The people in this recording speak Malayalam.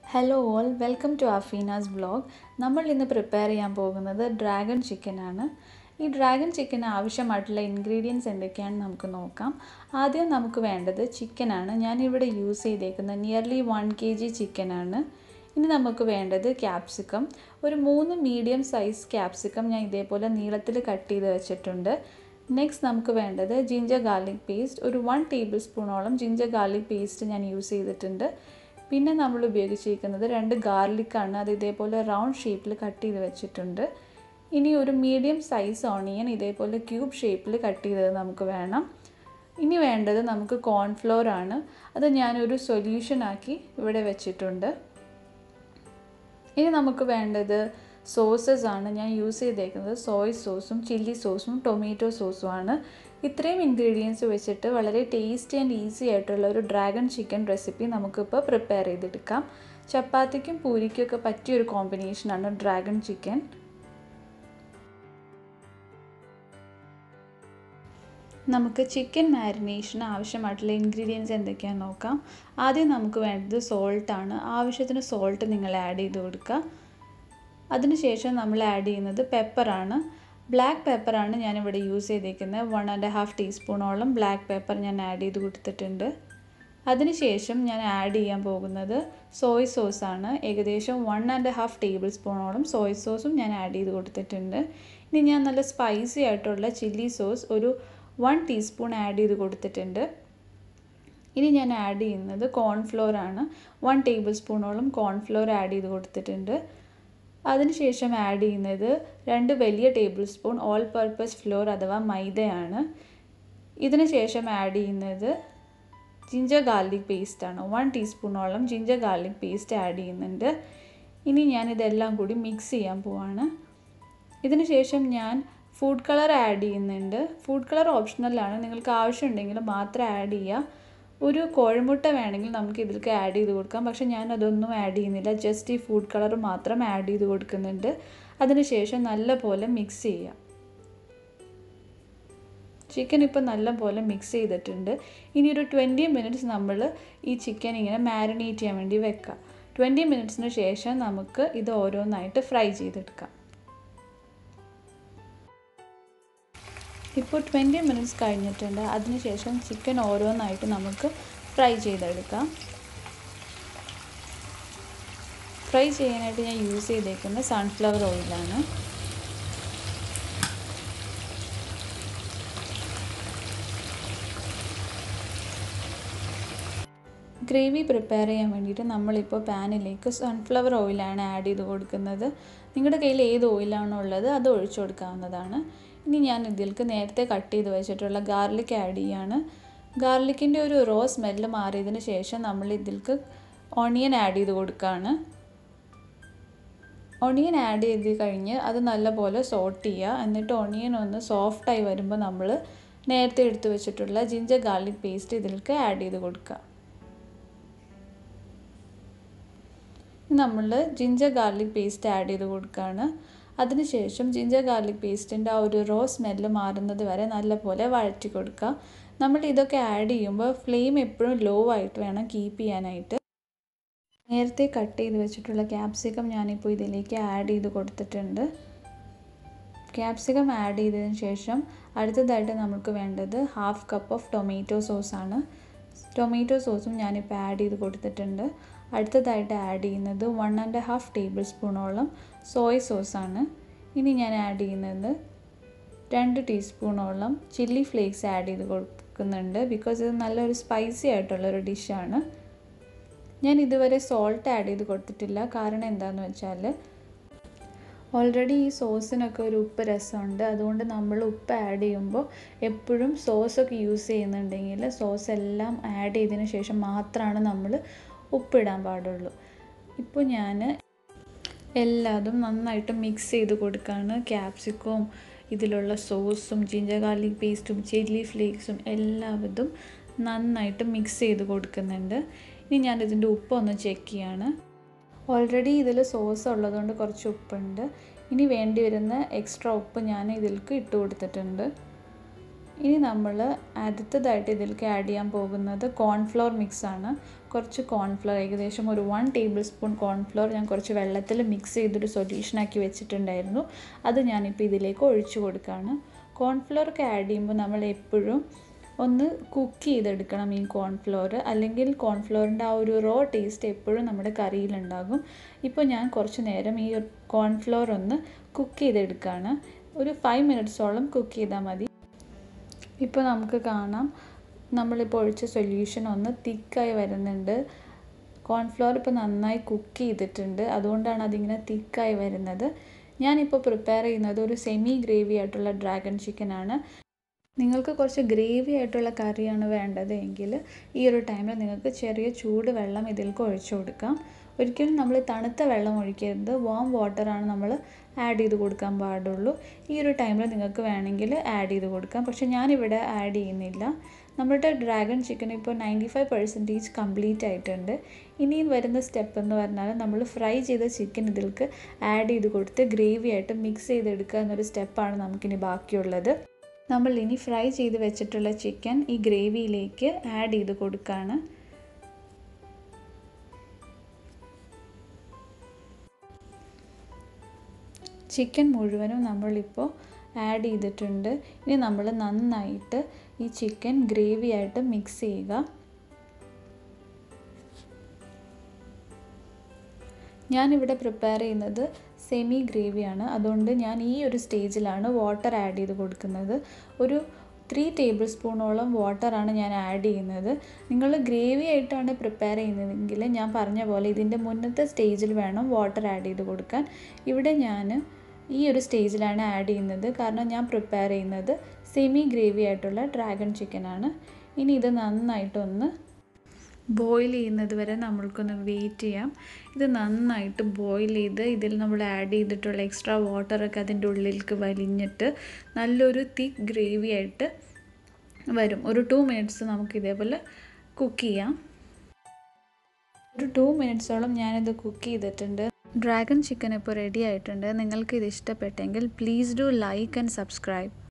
hello all welcome to Afeena's vlog നമ്മൾ ഇന്ന് പ്രിപ്പയർ ചെയ്യാൻ പോകുന്നത് ഡ്രാഗൺ ചിക്കൻ ആണ് ഈ ഡ്രാഗൺ ചിക്കന് ആവശ്യമായിട്ടുള്ള ഇൻഗ്രീഡിയൻസ് എന്തൊക്കെയാണെന്ന് നമുക്ക് നോക്കാം ആദ്യം നമുക്ക് വേണ്ടത് ചിക്കനാണ് ഞാനിവിടെ യൂസ് ചെയ്തേക്കുന്നത് നിയർലി വൺ കെ ജി ചിക്കനാണ് ഇനി നമുക്ക് വേണ്ടത് ക്യാപ്സിക്കം ഒരു മൂന്ന് മീഡിയം സൈസ് ക്യാപ്സിക്കം ഞാൻ ഇതേപോലെ നീളത്തിൽ കട്ട് ചെയ്ത് വെച്ചിട്ടുണ്ട് നെക്സ്റ്റ് നമുക്ക് വേണ്ടത് ജിഞ്ചർ ഗാർലിക് പേസ്റ്റ് ഒരു വൺ ടേബിൾ സ്പൂണോളം ജിഞ്ചർ ഗാർലിക് പേസ്റ്റ് ഞാൻ യൂസ് ചെയ്തിട്ടുണ്ട് പിന്നെ നമ്മൾ ഉപയോഗിച്ചിരിക്കുന്നത് രണ്ട് ഗാർലിക്കാണ് അത് ഇതേപോലെ റൗണ്ട് ഷേപ്പിൽ കട്ട് ചെയ്ത് വെച്ചിട്ടുണ്ട് ഇനി ഒരു മീഡിയം സൈസ് ഓണിയൻ ഇതേപോലെ ക്യൂബ് ഷേപ്പിൽ കട്ട് ചെയ്തത് നമുക്ക് വേണം ഇനി വേണ്ടത് നമുക്ക് കോൺഫ്ലോർ ആണ് അത് ഞാനൊരു സൊല്യൂഷൻ ആക്കി ഇവിടെ വെച്ചിട്ടുണ്ട് ഇനി നമുക്ക് വേണ്ടത് സോസസ് ആണ് ഞാൻ യൂസ് ചെയ്തേക്കുന്നത് സോയ് സോസും ചില്ലി സോസും ടൊമാറ്റോ സോസും ആണ് ഇത്രയും ഇൻഗ്രീഡിയൻസ് വെച്ചിട്ട് വളരെ ടേസ്റ്റി ആൻഡ് ഈസി ആയിട്ടുള്ള ഒരു ഡ്രാഗൺ ചിക്കൻ റെസിപ്പി നമുക്കിപ്പോൾ പ്രിപ്പയർ ചെയ്തെടുക്കാം ചപ്പാത്തിക്കും പൂരിക്കും ഒക്കെ പറ്റിയ ഒരു കോമ്പിനേഷനാണ് ഡ്രാഗൺ ചിക്കൻ നമുക്ക് ചിക്കൻ മാരിനേഷന് ആവശ്യമായിട്ടുള്ള ഇൻഗ്രീഡിയൻസ് എന്തൊക്കെയാണെന്ന് നോക്കാം ആദ്യം നമുക്ക് വേണ്ടത് സോൾട്ടാണ് ആവശ്യത്തിന് സോൾട്ട് നിങ്ങൾ ആഡ് ചെയ്ത് കൊടുക്കുക അതിനുശേഷം നമ്മൾ ആഡ് ചെയ്യുന്നത് പെപ്പറാണ് ബ്ലാക്ക് പെപ്പറാണ് ഞാനിവിടെ യൂസ് ചെയ്തേക്കുന്നത് വൺ ആൻഡ് ഹാഫ് ടീസ്പൂണോളം ബ്ലാക്ക് പെപ്പർ ഞാൻ ആഡ് ചെയ്ത് കൊടുത്തിട്ടുണ്ട് അതിനുശേഷം ഞാൻ ആഡ് ചെയ്യാൻ പോകുന്നത് സോയ് സോസാണ് ഏകദേശം വൺ ആൻഡ് ഹാഫ് ടേബിൾ സ്പൂണോളം സോയ് സോസും ഞാൻ ആഡ് ചെയ്ത് കൊടുത്തിട്ടുണ്ട് ഇനി ഞാൻ നല്ല സ്പൈസി ആയിട്ടുള്ള ചില്ലി സോസ് ഒരു വൺ ടീസ്പൂൺ ആഡ് ചെയ്ത് കൊടുത്തിട്ടുണ്ട് ഇനി ഞാൻ ആഡ് ചെയ്യുന്നത് കോൺഫ്ലോർ ആണ് വൺ ടേബിൾ സ്പൂണോളം കോൺഫ്ലോർ ആഡ് ചെയ്ത് കൊടുത്തിട്ടുണ്ട് അതിനുശേഷം ആഡ് ചെയ്യുന്നത് രണ്ട് വലിയ tablespoon all purpose flour അഥവാ മൈദയാണ് ഇതിന് ശേഷം ആഡ് ചെയ്യുന്നത് ജിഞ്ചർ ഗാർലിക് പേസ്റ്റാണ് വൺ ടീസ്പൂണോളം ജിഞ്ചർ ഗാർലിക് പേസ്റ്റ് ആഡ് ചെയ്യുന്നുണ്ട് ഇനി ഞാൻ ഇതെല്ലാം കൂടി മിക്സ് ചെയ്യാൻ പോവാണ് ഇതിന് ശേഷം ഞാൻ ഫുഡ് കളർ ആഡ് ചെയ്യുന്നുണ്ട് ഫുഡ് കളർ ഓപ്ഷണലാണ് നിങ്ങൾക്ക് ആവശ്യമുണ്ടെങ്കിൽ മാത്രം ആഡ് ചെയ്യുക ഒരു കോഴിമുട്ട വേണമെങ്കിൽ നമുക്ക് ഇതിലേക്ക് ആഡ് ചെയ്ത് കൊടുക്കാം പക്ഷേ ഞാൻ അതൊന്നും ആഡ് ചെയ്യുന്നില്ല ജസ്റ്റ് ഈ ഫുഡ് കളർ മാത്രം ആഡ് ചെയ്ത് കൊടുക്കുന്നുണ്ട് അതിനുശേഷം നല്ലപോലെ മിക്സ് ചെയ്യുക ചിക്കൻ ഇപ്പോൾ നല്ലപോലെ മിക്സ് ചെയ്തിട്ടുണ്ട് ഇനി ഒരു ട്വൻറ്റി മിനിറ്റ്സ് നമ്മൾ ഈ ചിക്കൻ ഇങ്ങനെ മാരിനേറ്റ് ചെയ്യാൻ വേണ്ടി വെക്കാം ട്വൻറ്റി മിനിറ്റ്സിന് ശേഷം നമുക്ക് ഇത് ഓരോന്നായിട്ട് ഫ്രൈ ചെയ്തെടുക്കാം ഇപ്പോൾ ട്വൻറ്റി മിനിറ്റ്സ് കഴിഞ്ഞിട്ടുണ്ട് അതിനുശേഷം ചിക്കൻ ഓരോന്നായിട്ട് നമുക്ക് ഫ്രൈ ചെയ്തെടുക്കാം ഫ്രൈ ചെയ്യാനായിട്ട് ഞാൻ യൂസ് ചെയ്തേക്കുന്നത് സൺഫ്ലവർ ഓയിലാണ് ഗ്രേവി പ്രിപ്പയർ ചെയ്യാൻ വേണ്ടിയിട്ട് നമ്മളിപ്പോൾ പാനിലേക്ക് സൺഫ്ലവർ ഓയിലാണ് ആഡ് ചെയ്ത് കൊടുക്കുന്നത് നിങ്ങളുടെ കയ്യിൽ ഏത് ഓയിലാണോ ഉള്ളത് അത് ഒഴിച്ചു കൊടുക്കാവുന്നതാണ് ഇനി ഞാൻ ഇതിലേക്ക് നേരത്തെ കട്ട് ചെയ്ത് വെച്ചിട്ടുള്ള ഗാർലിക് ആഡ് ചെയ്യാണ് ഗാർലിക്കിൻ്റെ ഒരു റോ സ്മെല്ല് മാറിയതിന് ശേഷം നമ്മൾ ഇതിലേക്ക് ഓണിയൻ ആഡ് ചെയ്ത് കൊടുക്കുകയാണ് ഒണിയൻ ആഡ് ചെയ്ത് കഴിഞ്ഞ് അത് നല്ലപോലെ സോട്ട് ചെയ്യുക എന്നിട്ട് ഒണിയൻ ഒന്ന് സോഫ്റ്റായി വരുമ്പോൾ നമ്മൾ നേരത്തെ എടുത്തു വെച്ചിട്ടുള്ള ജിഞ്ചർ ഗാർലിക് പേസ്റ്റ് ഇതിലേക്ക് ആഡ് ചെയ്ത് കൊടുക്കുക നമ്മൾ ജിഞ്ചർ ഗാർലിക് പേസ്റ്റ് ആഡ് ചെയ്ത് കൊടുക്കുകയാണ് അതിനുശേഷം ജിഞ്ചർ ഗാർലിക് പേസ്റ്റിൻ്റെ ആ ഒരു റോ സ്മെല്ല് മാറുന്നത് വരെ നല്ലപോലെ വഴറ്റി കൊടുക്കുക നമ്മൾ ഇതൊക്കെ ആഡ് ചെയ്യുമ്പോൾ ഫ്ലെയിം എപ്പോഴും ലോ ആയിട്ട് വേണം കീപ്പ് ചെയ്യാനായിട്ട് നേരത്തെ കട്ട് ചെയ്ത് വെച്ചിട്ടുള്ള ക്യാപ്സിക്കം ഞാനിപ്പോൾ ഇതിലേക്ക് ആഡ് ചെയ്ത് കൊടുത്തിട്ടുണ്ട് ക്യാപ്സിക്കം ആഡ് ചെയ്തതിന് ശേഷം അടുത്തതായിട്ട് നമുക്ക് വേണ്ടത് ഹാഫ് കപ്പ് ഓഫ് ടൊമാറ്റോ സോസാണ് ടൊമാറ്റോ സോസും ഞാനിപ്പോൾ ആഡ് ചെയ്ത് കൊടുത്തിട്ടുണ്ട് അടുത്തതായിട്ട് ആഡ് ചെയ്യുന്നത് വൺ ആൻഡ് ഹാഫ് ടേബിൾ സ്പൂണോളം സോയ് സോസാണ് ഇനി ഞാൻ ആഡ് ചെയ്യുന്നത് രണ്ട് ടീസ്പൂണോളം ചില്ലി ഫ്ലേക്സ് ആഡ് ചെയ്ത് കൊടുക്കുന്നുണ്ട് ബിക്കോസ് ഇത് നല്ലൊരു സ്പൈസി ആയിട്ടുള്ളൊരു ഡിഷാണ് ഞാൻ ഇതുവരെ സോൾട്ട് ആഡ് ചെയ്ത് കൊടുത്തിട്ടില്ല കാരണം എന്താണെന്ന് വെച്ചാൽ ഓൾറെഡി ഈ സോസിനൊക്കെ ഒരു ഉപ്പ് രസമുണ്ട് അതുകൊണ്ട് നമ്മൾ ഉപ്പ് ആഡ് ചെയ്യുമ്പോൾ എപ്പോഴും സോസൊക്കെ യൂസ് ചെയ്യുന്നുണ്ടെങ്കിൽ സോസ് എല്ലാം ആഡ് ചെയ്തതിന് ശേഷം മാത്രമാണ് നമ്മൾ ഉപ്പിടാൻ പാടുള്ളൂ ഇപ്പോൾ ഞാൻ എല്ലാതും നന്നായിട്ട് മിക്സ് ചെയ്ത് കൊടുക്കുകയാണ് ക്യാപ്സിക്കവും ഇതിലുള്ള സോസും ജിഞ്ചർ ഗാർലിക് പേസ്റ്റും ചില്ലി ഫ്ലേക്സും എല്ലാവരും നന്നായിട്ട് മിക്സ് ചെയ്ത് കൊടുക്കുന്നുണ്ട് ഇനി ഞാൻ ഇതിൻ്റെ ഉപ്പ് ഒന്ന് ചെക്ക് ചെയ്യാണ് ഓൾറെഡി ഇതിൽ സോസ് ഉള്ളതുകൊണ്ട് കുറച്ച് ഉപ്പുണ്ട് ഇനി വേണ്ടി വരുന്ന എക്സ്ട്രാ ഉപ്പ് ഞാൻ ഇതിലേക്ക് ഇട്ട് കൊടുത്തിട്ടുണ്ട് ഇനി നമ്മൾ അടുത്തതായിട്ട് ഇതിലേക്ക് ആഡ് ചെയ്യാൻ പോകുന്നത് കോൺഫ്ലോർ മിക്സ് ആണ് കുറച്ച് കോൺഫ്ലോർ ഏകദേശം ഒരു വൺ ടേബിൾ സ്പൂൺ കോൺഫ്ലോർ ഞാൻ കുറച്ച് വെള്ളത്തിൽ മിക്സ് ചെയ്തൊരു സൊല്യൂഷനാക്കി വെച്ചിട്ടുണ്ടായിരുന്നു അത് ഞാനിപ്പോൾ ഇതിലേക്ക് ഒഴിച്ചു കൊടുക്കുകയാണ് കോൺഫ്ലോർ ഒക്കെ ആഡ് ചെയ്യുമ്പോൾ നമ്മൾ എപ്പോഴും ഒന്ന് കുക്ക് ചെയ്തെടുക്കണം ഈ കോൺഫ്ലോർ അല്ലെങ്കിൽ കോൺഫ്ലോറിൻ്റെ ആ ഒരു റോ ടേസ്റ്റ് എപ്പോഴും നമ്മുടെ കറിയിലുണ്ടാകും ഇപ്പോൾ ഞാൻ കുറച്ച് നേരം ഈ കോൺഫ്ലോർ ഒന്ന് കുക്ക് ചെയ്തെടുക്കുകയാണ് ഒരു ഫൈവ് മിനിറ്റ്സോളം കുക്ക് ചെയ്താൽ മതി ഇപ്പോൾ നമുക്ക് കാണാം നമ്മളിപ്പോൾ ഒഴിച്ച സൊല്യൂഷൻ ഒന്ന് തിക്കായി വരുന്നുണ്ട് കോൺഫ്ലോർ ഇപ്പോൾ നന്നായി കുക്ക് ചെയ്തിട്ടുണ്ട് അതുകൊണ്ടാണ് അതിങ്ങനെ തിക്കായി വരുന്നത് ഞാനിപ്പോൾ പ്രിപ്പയർ ചെയ്യുന്നത് ഒരു സെമി ഗ്രേവി ആയിട്ടുള്ള ഡ്രാഗൺ ചിക്കനാണ് നിങ്ങൾക്ക് കുറച്ച് ഗ്രേവി ആയിട്ടുള്ള കറിയാണ് വേണ്ടത് എങ്കിൽ ഈ ഒരു ടൈമിൽ നിങ്ങൾക്ക് ചെറിയ ചൂട് വെള്ളം ഇതിലേക്ക് ഒഴിച്ചു കൊടുക്കാം ഒരിക്കലും നമ്മൾ തണുത്ത വെള്ളം ഒഴിക്കരുത് വാം വാട്ടറാണ് നമ്മൾ ആഡ് ചെയ്ത് കൊടുക്കാൻ പാടുള്ളൂ ഈ ഒരു ടൈമിൽ നിങ്ങൾക്ക് വേണമെങ്കിൽ ആഡ് ചെയ്ത് കൊടുക്കാം പക്ഷേ ഞാനിവിടെ ആഡ് ചെയ്യുന്നില്ല നമ്മുടെ ഡ്രാഗൺ ചിക്കൻ ഇപ്പോൾ നയൻറ്റി ഫൈവ് പെർസെൻറ്റേജ് കംപ്ലീറ്റ് ആയിട്ടുണ്ട് ഇനിയും വരുന്ന സ്റ്റെപ്പ് എന്ന് പറഞ്ഞാൽ നമ്മൾ ഫ്രൈ ചെയ്ത ചിക്കൻ ഇതിലേക്ക് ആഡ് ചെയ്ത് കൊടുത്ത് ഗ്രേവി ആയിട്ട് മിക്സ് ചെയ്തെടുക്കുക എന്നൊരു സ്റ്റെപ്പാണ് നമുക്കിനി ബാക്കിയുള്ളത് നമ്മൾ ഇനി ഫ്രൈ ചെയ്ത് വെച്ചിട്ടുള്ള ചിക്കൻ ഈ ഗ്രേവിയിലേക്ക് ആഡ് ചെയ്ത് കൊടുക്കുകയാണ് ചിക്കൻ മുഴുവനും നമ്മളിപ്പോൾ ആഡ് ചെയ്തിട്ടുണ്ട് ഇനി നമ്മൾ നന്നായിട്ട് ഈ ചിക്കൻ ഗ്രേവി ആയിട്ട് മിക്സ് ചെയ്യുക ഞാനിവിടെ പ്രിപ്പയർ ചെയ്യുന്നത് സെമി ഗ്രേവിയാണ് അതുകൊണ്ട് ഞാൻ ഈ ഒരു സ്റ്റേജിലാണ് വാട്ടർ ആഡ് ചെയ്ത് കൊടുക്കുന്നത് ഒരു ത്രീ ടേബിൾ സ്പൂണോളം വാട്ടറാണ് ഞാൻ ആഡ് ചെയ്യുന്നത് നിങ്ങൾ ഗ്രേവി ആയിട്ടാണ് പ്രിപ്പയർ ചെയ്യുന്നതെങ്കിൽ ഞാൻ പറഞ്ഞ പോലെ ഇതിൻ്റെ മുന്നത്തെ സ്റ്റേജിൽ വേണം വാട്ടർ ആഡ് ചെയ്ത് കൊടുക്കാൻ ഇവിടെ ഞാൻ ഈ ഒരു സ്റ്റേജിലാണ് ആഡ് ചെയ്യുന്നത് കാരണം ഞാൻ പ്രിപ്പയർ ചെയ്യുന്നത് സെമി ഗ്രേവി ആയിട്ടുള്ള ഡ്രാഗൺ ചിക്കനാണ് ഇനി ഇത് നന്നായിട്ടൊന്ന് ബോയിൽ ചെയ്യുന്നത് വരെ നമ്മൾക്കൊന്ന് വെയിറ്റ് ചെയ്യാം ഇത് നന്നായിട്ട് ബോയിൽ ചെയ്ത് ഇതിൽ നമ്മൾ ആഡ് ചെയ്തിട്ടുള്ള എക്സ്ട്രാ വാട്ടറൊക്കെ അതിൻ്റെ ഉള്ളിലേക്ക് വലിഞ്ഞിട്ട് നല്ലൊരു തിക്ക് ഗ്രേവി ആയിട്ട് വരും ഒരു ടു മിനിറ്റ്സ് നമുക്ക് ഇതേപോലെ കുക്ക് ചെയ്യാം ഒരു ടു മിനിറ്റ്സോളം ഞാനിത് കുക്ക് ചെയ്തിട്ടുണ്ട് ഡ്രാഗൺ ചിക്കൻ ഇപ്പോൾ റെഡി ആയിട്ടുണ്ട് നിങ്ങൾക്ക് ഇത് ഇഷ്ടപ്പെട്ടെങ്കിൽ please do like and subscribe